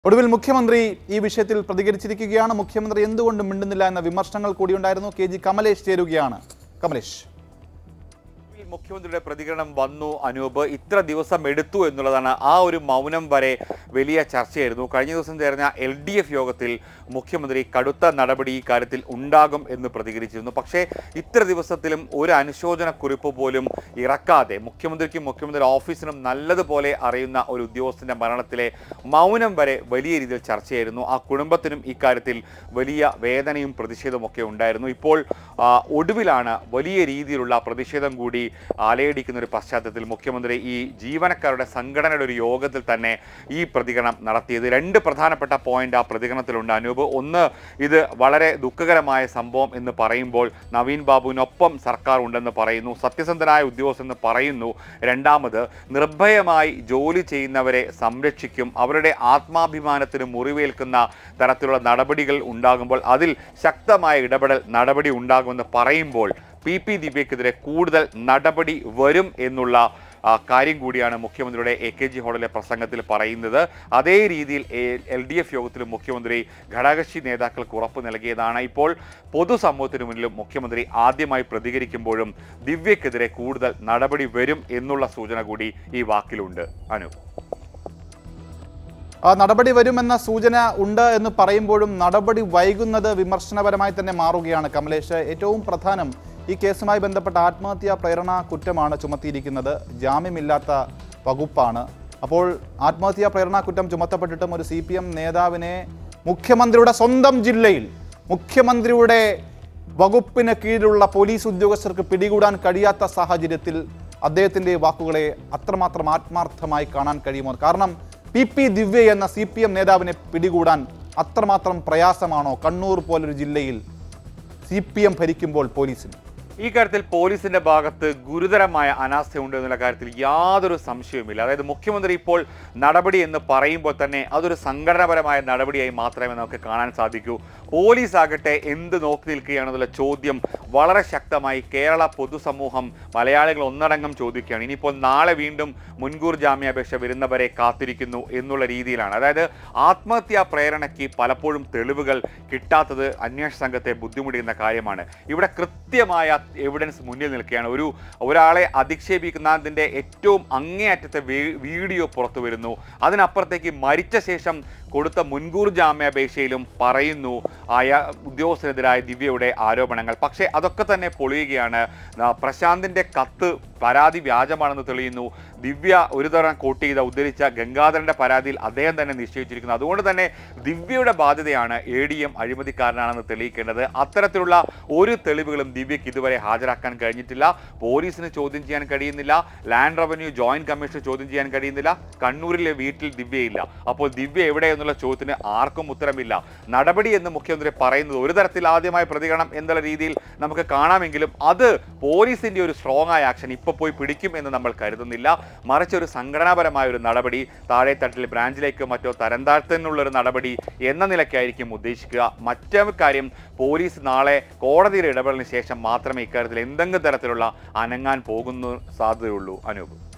ഒടുവിൽ മുഖ്യമന്ത്രി ഈ വിഷയത്തിൽ പ്രതികരിച്ചിരിക്കുകയാണ് മുഖ്യമന്ത്രി എന്തുകൊണ്ട് മിണ്ടുന്നില്ല എന്ന വിമർശനങ്ങൾ കൂടിയുണ്ടായിരുന്നു കെ ജി കമലേഷ് ചേരുകയാണ് കമലേഷ് ഈ മുഖ്യമന്ത്രിയുടെ പ്രതികരണം വന്നു അനൂപ് ഇത്ര ദിവസം എടുത്തു എന്നുള്ളതാണ് ആ ഒരു മൗനം വരെ വലിയ ചർച്ചയായിരുന്നു കഴിഞ്ഞ ദിവസം ചേർന്ന എൽ ഡി എഫ് യോഗത്തിൽ മുഖ്യമന്ത്രി കടുത്ത നടപടി ഈ കാര്യത്തിൽ ഉണ്ടാകും എന്ന് പ്രതികരിച്ചിരുന്നു പക്ഷേ ഇത്ര ദിവസത്തിലും ഒരു അനുശോചനക്കുറിപ്പ് പോലും ഇറക്കാതെ മുഖ്യമന്ത്രിക്കും മുഖ്യമന്ത്രി ഓഫീസിനും നല്ലതുപോലെ അറിയുന്ന ഒരു ഉദ്യോഗസ്ഥന്റെ മരണത്തിലെ മൗനം വരെ വലിയ രീതിയിൽ ചർച്ചയായിരുന്നു ആ കുടുംബത്തിനും ഇക്കാര്യത്തിൽ വലിയ വേദനയും പ്രതിഷേധവും ഒക്കെ ഉണ്ടായിരുന്നു ഇപ്പോൾ ആ, ഒടുവിലാണ് വലിയ രീതിയിലുള്ള പ്രതിഷേധം കൂടി ആലയടിക്കുന്ന ഒരു പശ്ചാത്തലത്തിൽ മുഖ്യമന്ത്രി ഈ ജീവനക്കാരുടെ സംഘടനയുടെ ഒരു യോഗത്തിൽ തന്നെ ഈ പ്രതികരണം നടത്തിയത് രണ്ട് പ്രധാനപ്പെട്ട പോയിന്റ് ആ പ്രതികരണത്തിലുണ്ട് അനൂപ് ഒന്ന് ഇത് വളരെ ദുഃഖകരമായ സംഭവം എന്ന് പറയുമ്പോൾ നവീൻ ബാബുവിനൊപ്പം സർക്കാർ ഉണ്ടെന്ന് പറയുന്നു സത്യസന്ധനായ ഉദ്യോഗസ്ഥൻ എന്ന് പറയുന്നു രണ്ടാമത് നിർഭയമായി ജോലി ചെയ്യുന്നവരെ സംരക്ഷിക്കും അവരുടെ ആത്മാഭിമാനത്തിന് മുറിവേൽക്കുന്ന തരത്തിലുള്ള നടപടികൾ ഉണ്ടാകുമ്പോൾ അതിൽ ശക്തമായ ഇടപെടൽ നടപടി ഉണ്ടാകുമെന്ന് പറയുമ്പോൾ പി പി ദിവ്യക്കെതിരെ കൂടുതൽ നടപടി വരും എന്നുള്ള ആ, കാര്യം കൂടിയാണ് മുഖ്യമന്ത്രിയുടെ എ കെ ജി ഹാളിലെ പ്രസംഗത്തിൽ പറയുന്നത് അതേ രീതിയിൽ എൽ ഡി എഫ് യോഗത്തിലും മുഖ്യമന്ത്രി ഘടകകക്ഷി നേതാക്കൾക്ക് ഉറപ്പ് നൽകിയതാണ് ഇപ്പോൾ പൊതുസമൂഹത്തിന് മുന്നിലും മുഖ്യമന്ത്രി ആദ്യമായി പ്രതികരിക്കുമ്പോഴും ദിവ്യക്കെതിരെ കൂടുതൽ നടപടി വരും എന്നുള്ള സൂചന കൂടി ഈ വാക്കിലുണ്ട് അനു ആ നടപടി വരുമെന്ന സൂചന ഉണ്ട് എന്ന് പറയുമ്പോഴും നടപടി വൈകുന്നത് വിമർശനപരമായി തന്നെ മാറുകയാണ് കമലേഷ് ഏറ്റവും പ്രധാനം ഈ കേസുമായി ബന്ധപ്പെട്ട ആത്മഹത്യാ പ്രേരണ കുറ്റമാണ് ചുമത്തിയിരിക്കുന്നത് ജാമ്യമില്ലാത്ത വകുപ്പാണ് അപ്പോൾ ആത്മഹത്യാ പ്രേരണ കുറ്റം ചുമത്തപ്പെട്ടിട്ടും ഒരു സി പി എം നേതാവിനെ മുഖ്യമന്ത്രിയുടെ സ്വന്തം ജില്ലയിൽ മുഖ്യമന്ത്രിയുടെ വകുപ്പിന് കീഴിലുള്ള പോലീസ് ഉദ്യോഗസ്ഥർക്ക് പിടികൂടാൻ കഴിയാത്ത സാഹചര്യത്തിൽ അദ്ദേഹത്തിൻ്റെ വാക്കുകളെ അത്രമാത്രം ആത്മാർത്ഥമായി കാണാൻ കഴിയുമോ കാരണം പി പി ദിവ്യ എന്ന സി പി എം നേതാവിനെ പിടികൂടാൻ അത്രമാത്രം പ്രയാസമാണോ കണ്ണൂർ പോലൊരു ജില്ലയിൽ സി പി എം ഭരിക്കുമ്പോൾ പോലീസിന് ഈ കാര്യത്തിൽ പോലീസിന്റെ ഭാഗത്ത് ഗുരുതരമായ അനാസ്ഥയുണ്ട് എന്നുള്ള കാര്യത്തിൽ യാതൊരു സംശയവുമില്ല അതായത് മുഖ്യമന്ത്രി ഇപ്പോൾ നടപടി എന്ന് പറയുമ്പോൾ തന്നെ അതൊരു സംഘടനാപരമായ നടപടിയായി മാത്രമേ നമുക്ക് കാണാൻ സാധിക്കൂ പോലീസ് ആകട്ടെ എന്ത് നോക്കി നിൽക്കുകയാണെന്നുള്ള ചോദ്യം വളരെ ശക്തമായി കേരള പൊതുസമൂഹം മലയാളികൾ ഒന്നടങ്കം ചോദിക്കുകയാണ് ഇനിയിപ്പോൾ നാളെ വീണ്ടും മുൻകൂർ ജാമ്യാപേക്ഷ വരുന്നവരെ കാത്തിരിക്കുന്നു എന്നുള്ള രീതിയിലാണ് അതായത് ആത്മഹത്യാ പ്രേരണയ്ക്ക് പലപ്പോഴും തെളിവുകൾ കിട്ടാത്തത് അന്വേഷണ സംഘത്തെ ബുദ്ധിമുട്ടിക്കുന്ന കാര്യമാണ് ഇവിടെ കൃത്യമായ എവിഡൻസ് മുന്നിൽ നിൽക്കുകയാണ് ഒരു ഒരാളെ അധിക്ഷേപിക്കുന്നതിൻ്റെ ഏറ്റവും അങ്ങേയറ്റത്തെ വീ- വീഡിയോ പുറത്തു വരുന്നു അതിനപ്പുറത്തേക്ക് മരിച്ച ശേഷം കൊടുത്ത മുൻകൂർ ജാമ്യാപേക്ഷയിലും പറയുന്നു ആയ ഉദ്യോഗസ്ഥനെതിരായ ദിവ്യയുടെ ആരോപണങ്ങൾ പക്ഷേ അതൊക്കെ തന്നെ പൊളിയുകയാണ് ആ, പ്രശാന്തിന്റെ കത്ത് പരാതി വ്യാജമാണെന്ന് തെളിയുന്നു ദിവ്യ ഒരു തവണ കോട്ട് ചെയ്ത ഉദ്ധരിച്ച ഗംഗാധരന്റെ പരാതിയിൽ അദ്ദേഹം തന്നെ നിശ്ചയിച്ചിരിക്കുന്നു അതുകൊണ്ട് തന്നെ ദിവ്യയുടെ ബാധ്യതയാണ് എ ഡി എം അഴിമതിക്കാരനാണെന്ന് തെളിയിക്കേണ്ടത് അത്തരത്തിലുള്ള ഒരു തെളിവുകളും ദിവ്യയ്ക്ക് ഇതുവരെ ഹാജരാക്കാൻ കഴിഞ്ഞിട്ടില്ല പോലീസിന് ചോദ്യം ചെയ്യാൻ കഴിയുന്നില്ല ലാൻഡ് റവന്യൂ ജോയിന്റ് കമ്മീഷന് ചോദ്യം ചെയ്യാൻ കഴിയുന്നില്ല കണ്ണൂരിലെ വീട്ടിൽ ദിവ്യയില്ല അപ്പോൾ ദിവ്യ എവിടെ എന്നുള്ള ചോദ്യത്തിന് ആർക്കും ഉത്തരമില്ല നടപടി എന്ന് മുഖ്യമന്ത്രി പറയുന്നത് ഒരു തരത്തിൽ ആദ്യമായ പ്രതികരണം എന്നുള്ള രീതിയിൽ നമുക്ക് കാണാമെങ്കിലും അത് പോലീസിന്റെ ഒരു സ്ട്രോങ് ആയ ആക്ഷൻ ഇപ്പോൾ പോയി പിടിക്കും എന്ന് നമ്മൾ കരുതുന്നില്ല മറിച്ച് ഒരു സംഘടനാപരമായ ഒരു നടപടി താഴെ തട്ടിൽ ബ്രാഞ്ചിലേക്കോ മറ്റോ തരം താഴ്ത്തുന്നുള്ള ഒരു നടപടി എന്ന നിലയ്ക്കായിരിക്കും ഉദ്ദേശിക്കുക മറ്റൊരു കാര്യം പോലീസ് നാളെ കോടതിയുടെ ഇടപെടലിന് ശേഷം മാത്രമേ ഇക്കാര്യത്തിൽ എന്തെങ്കിലും തരത്തിലുള്ള അനങ്ങാൻ പോകുന്ന സാധ്യതയുള്ളൂ അനൂപ്